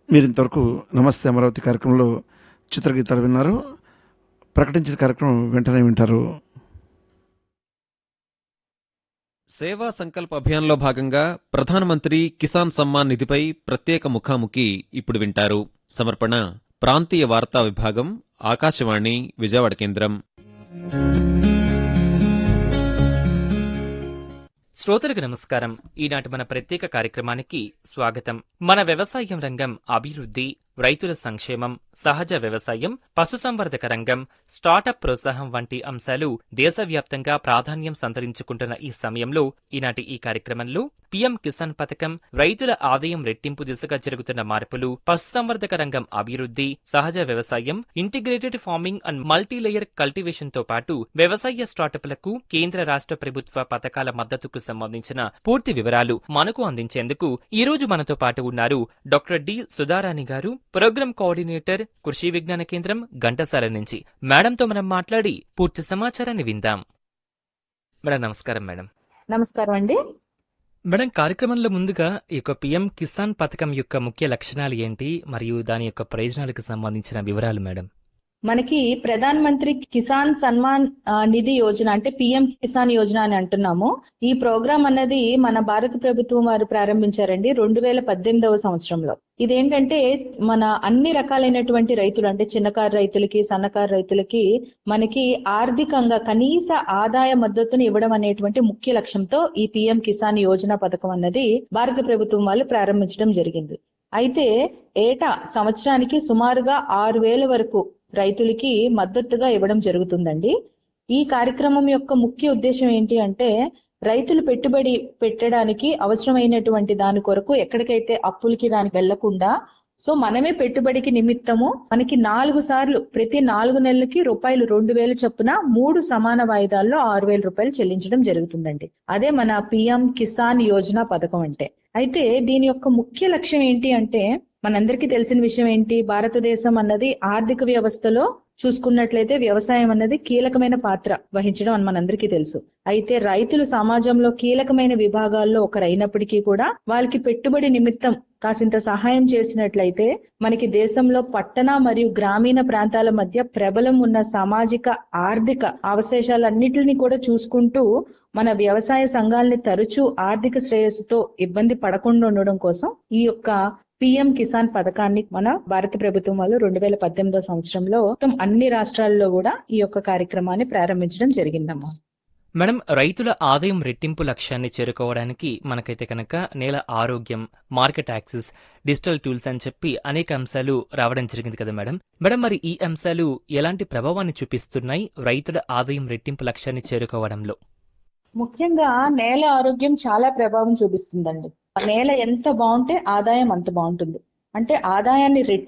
మీరు ఇంతవరకు నమస్తే అమరావతి కార్యక్రమంలో చిత్రగీతాలు విన్నారు ప్రకటించిన కార్యక్రమం వెంటనే వింటారు సేవా సంకల్ప్ అభియాన్లో భాగంగా ప్రధానమంత్రి కిసాన్ సమ్మాన్ నిధిపై ప్రత్యేక ముఖాముఖి ఇప్పుడు వింటారు సమర్పణ ప్రాంతీయ వార్తా విభాగం ఆకాశవాణి విజయవాడ కేంద్రం శ్రోతలకు నమస్కారం ఈనాటి మన ప్రత్యేక కార్యక్రమానికి స్వాగతం మన వ్యవసాయం రంగం అభివృద్ధి రైతుల సంక్షేమం సహజ వ్యవసాయం పశుసంవర్ధక రంగం స్టార్టప్ ప్రోత్సాహం వంటి అంశాలు దేశవ్యాప్తంగా ప్రాధాన్యం సంతరించుకుంటున్న ఈ సమయంలో ఈనాటి ఈ కార్యక్రమంలో పీఎం కిసాన్ పథకం రైతుల ఆదాయం రెట్టింపు దిశగా జరుగుతున్న మార్పులు పశుసంవర్ధక రంగం అభివృద్ధి సహజ వ్యవసాయం integrated farming and multilayer cultivation తో పాటు వ్యవసాయ స్టార్టప్లకు కేంద్ర రాష్ట్ర ప్రభుత్వ పథకాల మద్దతుకు సంబంధించిన పూర్తి వివరాలు మనకు అందించేందుకు ఈ రోజు మనతో పాటు ఉన్నారు డాక్టర్ డి సుధారాణి గారు ప్రోగ్రామ్ కోఆర్డినేటర్ కృషి విజ్ఞాన కేంద్రం ఘంటసాల నుంచి మేడంతో మనం మాట్లాడి పూర్తి సమాచారాన్ని విందాం మేడం నమస్కారం మేడం నమస్కారం అండి మేడం కార్యక్రమంలో ముందుగా ఈ యొక్క పిఎం కిసాన్ పథకం యొక్క ముఖ్య లక్షణాలు ఏంటి మరియు దాని యొక్క ప్రయోజనాలకు సంబంధించిన వివరాలు మేడం మనకి ప్రధాన మంత్రి కిసాన్ సన్మాన్ ఆ, నిధి యోజన అంటే పిఎం కిసాన్ యోజన అని అంటున్నాము ఈ ప్రోగ్రాం అన్నది మన భారత ప్రభుత్వం వారు ప్రారంభించారండి రెండు వేల పద్దెనిమిదవ సంవత్సరంలో ఇదేంటంటే మన అన్ని రకాలైనటువంటి రైతులు అంటే చిన్నకారు రైతులకి సన్నకారు రైతులకి మనకి ఆర్థికంగా కనీస ఆదాయ మద్దతును ఇవ్వడం అనేటువంటి ముఖ్య లక్ష్యంతో ఈ పిఎం కిసాన్ యోజన పథకం అన్నది భారత ప్రభుత్వం వాళ్ళు ప్రారంభించడం జరిగింది అయితే ఏటా సంవత్సరానికి సుమారుగా ఆరు వేల వరకు రైతులకి మద్దతుగా ఇవ్వడం జరుగుతుందండి ఈ కార్యక్రమం యొక్క ముఖ్య ఉద్దేశం ఏంటి అంటే రైతులు పెట్టుబడి పెట్టడానికి అవసరమైనటువంటి దాని కొరకు ఎక్కడికైతే అప్పులకి దానికి వెళ్లకుండా సో మనమే పెట్టుబడికి నిమిత్తము మనకి నాలుగు సార్లు ప్రతి నాలుగు నెలలకి రూపాయలు రెండు వేలు చొప్పున మూడు సమాన వాయిదాల్లో ఆరు వేల రూపాయలు చెల్లించడం జరుగుతుందండి అదే మన పిఎం కిసాన్ యోజన పథకం అంటే అయితే దీని యొక్క ముఖ్య లక్ష్యం ఏంటి అంటే మనందరికీ తెలిసిన విషయం ఏంటి భారతదేశం అన్నది ఆర్థిక వ్యవస్థలో చూసుకున్నట్లయితే వ్యవసాయం అన్నది కీలకమైన పాత్ర వహించడం అని మనందరికీ తెలుసు అయితే రైతులు సమాజంలో కీలకమైన విభాగాల్లో ఒకరైనప్పటికీ కూడా వాళ్ళకి పెట్టుబడి నిమిత్తం కాసింత సహాయం చేసినట్లయితే మనకి దేశంలో పట్టణ మరియు గ్రామీణ ప్రాంతాల మధ్య ప్రబలం ఉన్న సామాజిక ఆర్థిక అవశేషాలన్నిటిని కూడా చూసుకుంటూ మన వ్యవసాయ సంఘాలని తరచూ ఆర్థిక శ్రేయస్సుతో ఇబ్బంది పడకుండా ఉండడం కోసం ఈ యొక్క పిఎం కిసాన్ పథకాన్ని మన భారత ప్రభుత్వం వాళ్ళు రెండు వేల పద్దెనిమిదో సంవత్సరంలో మొత్తం అన్ని రాష్ట్రాల్లో కూడా ఈ యొక్క కార్యక్రమాన్ని ప్రారంభించడం జరిగిందమ్మా మేడం రైతుల ఆదాయం రెట్టింపు లక్ష్యాన్ని చేరుకోవడానికి మనకైతే కనుక నేల ఆరోగ్యం మార్కెట్ యాక్సెస్ డిజిటల్ టూల్స్ అని చెప్పి అనేక అంశాలు రావడం జరిగింది కదా మేడం మేడం మరి ఈ అంశాలు ఎలాంటి ప్రభావాన్ని చూపిస్తున్నాయి రైతుల ఆదాయం రెట్టింపు లక్ష్యాన్ని చేరుకోవడంలో ముఖ్యంగా నేల ఆరోగ్యం చాలా ప్రభావం చూపిస్తుందండి నేల ఎంత బాగుంటే ఆదాయం అంత బాగుంటుంది అంటే ఆదాయాన్ని రెట్టి